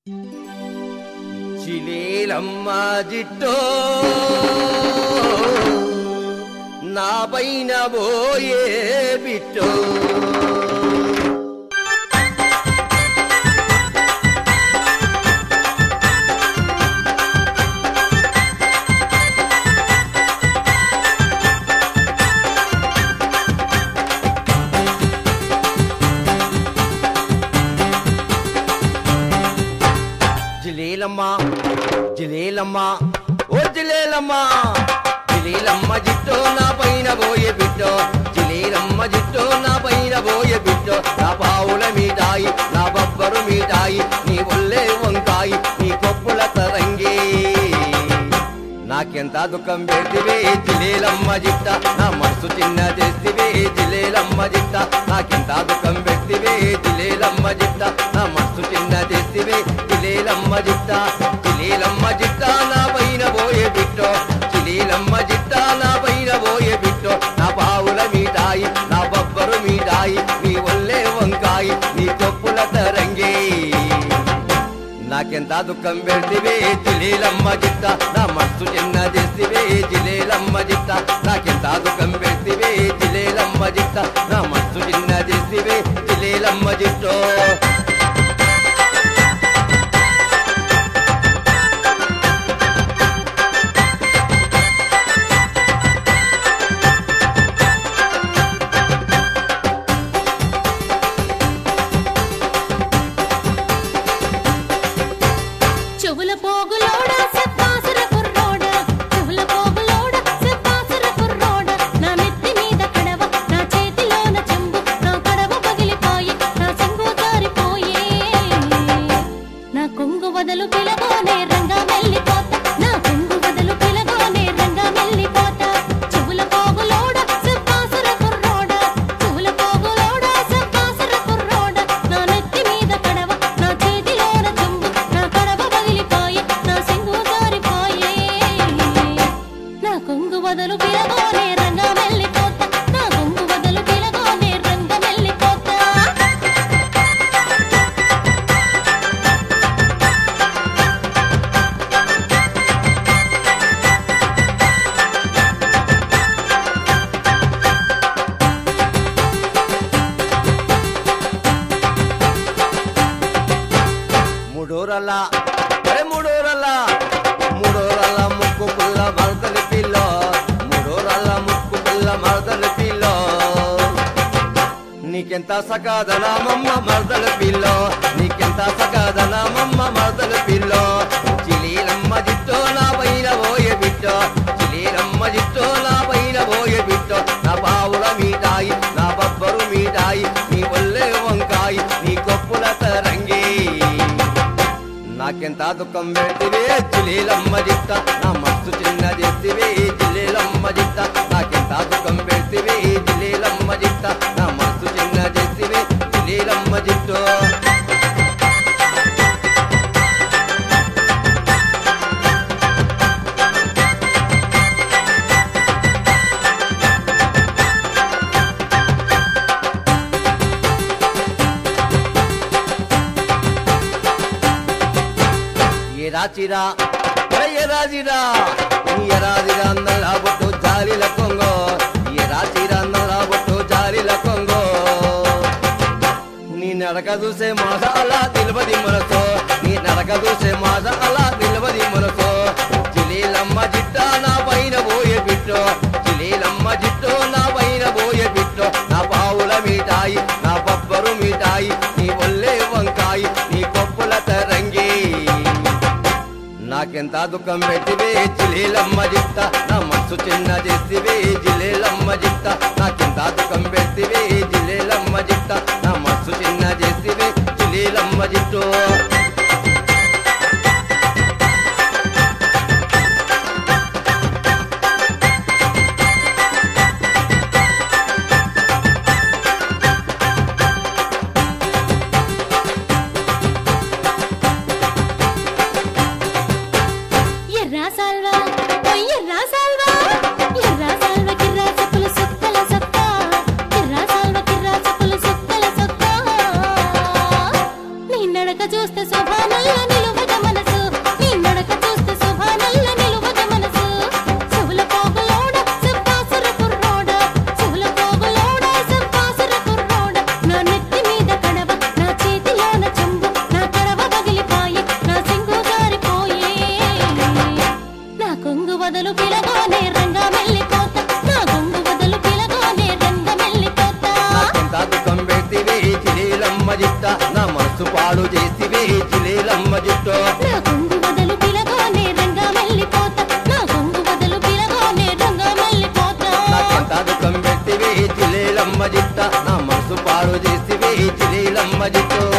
చిలేలమ్మ జిట్టో నా పైన పోయే బిట్టో జిలేలమ్మ జిలేలమ్మ ఓ జిలేలమ్మ జిలేలమ్మ జిట్టో నా పైన పోయే బిట్టో జిలేలమ్మ జిట్టో నా పైన పోయే బిట్టో నా పావుల మీదాయి నా బొబ్బరు మీదాయి నీ ఒళ్ళే వంకాయి నీ కొప్పుల తరంగి నాకెంత దుఃఖం పెడితివే జిలేలమ్మ జిట్ట నా మనసు చిన్న చేస్తివే జిలేలమ్మ జిట్ట నాకెంత దుఃఖం పెడితివే జిలేలమ్మ జిట్ట నా మనసు చిన్న చేస్తివే జిలేలమ్మ జిట్ట జిలేలమ్మ జిట్ట నా పైన పోయే బిట్టో జిలేలమ్మ జిట్ట నా పైన పోయే బిట్టో నా పావుల మీదాయి నా బొబ్బరు మీదాయి నీ ఒళ్ళే వంకాయి నీ కొప్పుల తరంగి నాకెంత దుఃఖం పెడితివే జిలేలమ్మ జిట్ట నా మనసు చిన్న చేసివే జిలేలమ్మ జిట్ట నాకెంత దుఃఖం పెడితివే జిలేలమ్మ జిట్ట నా మనసు చిన్న చేసివే జిలేలమ్మ జిట్టో చెవుల పోగులోడ సెప్పాసుర కుర్రోడ చెవుల పోగులోడ సెప్పాసుర కుర్రోడ నా నెత్తి మీద కడవ నా చేతిలోన చెంబు నా కడవ పగిలిపోయి నా చెంబు జారిపోయే నా కొంగు వదలు పిలగోనే రంగా వెళ్ళిపోతా నా కొంగు వదలు పిలగోనే రంగా వెళ్ళిపోతా చెవుల పోగులోడ సెప్పాసుర కుర్రోడ చెవుల పోగులోడ సెప్పాసుర కుర్రోడ నా నెత్తి మీద కడవ నా చేతిలోన చెంబు నా కడవ పగిలిపోయి నా సింగు జారిపోయే నా కొంగు వదలు పిలగోనే రంగా వెళ్ళిపోతా నా కొంగు వదలు పిలగోనే రంగా వెళ్ళిపోతా మూడోరల్ల అరే మూడోరల్ల మూడోరల్ల ముక్కు పుల్ల మరదలి పిల్ల మూడోరల్ల ముక్కు పుల్ల మరదలి పిల్ల నీకెంత సకాదనామమ్మ మరదల పిల్ల నీకెంత సకాదనామమ్మ మరదల పిల్ల చిలీలమ్మ జిట్టో నా పైన పోయే బిట్ట చిలీలమ్మ జిట్టో నా పైన పోయే బిట్ట నా పావుల మీదాయి నా బొబ్బరు మీదాయి నీ ఒళ్ళే వంకాయి నీ కొప్పుల తరంగి నాకెంత దుఃఖం పెడితివే జిలేలమ్మ జిట్ట నా మనసు చిన్న చేసివే జిలేలమ్మ జిట్ట నాకెంత దుఃఖం పెడితివే జిలేలమ్మ జిట్ట నా మనసు చిన్న చేసివే జిలేలమ్మ జిట్టో ఏ రాచిరా ఏ రాజిరా ఏ రాజిరా అందల బొట్టు జాలిల కొంగో ఏ రాచిరా అందల బొట్టు జాలిల కొంగో నీ నడక చూసే మాస అలా నిలబడి మనసో నీ నడక చూసే మాస అలా నిలబడి మనసో జిలీలమ్మ జిట్ట నా పైన పోయే బిట్టో జిలీలమ్మ జిట్టో నా పైన పోయే బిట్టో నా పావుల మీటాయి నా బొబ్బరు మీటాయి నీ ఒళ్ళే వంకాయి నీ కొప్పుల తరంగి నాకెంత దుఃఖం పెట్టివే జిలేలమ్మ జిట్ట నా మనసు చిన్న చేసివే జిలేలమ్మ జిట్ట నాకెంత దుఃఖం పెట్టివే జిలేలమ్మ జిట్ట నా మనసు చిన్న చేసివే జిలేలమ్మ జిట్టో ఎర్రా సాల్వా ఓయ్ ఎర్రా సాల్వా ఎర్రా సాల్వా కిర్రా చెప్పుల సుక్కల సొక్క ఎర్రా సాల్వా కిర్రా చెప్పుల సుక్కల సొక్క నీ నడక చూస్తే సొక్క జిట్టో నా కొంగు వదలు పిలగానే రంగా మల్లిపోతా నా కొంగు వదలు పిలగానే రంగా మల్లిపోతా నాకెంత దుఃఖం పెట్టివి జిలేలమ్మ జిట్ట నా మనసు పాడు చేసివి జిలేలమ్మ జిట్టో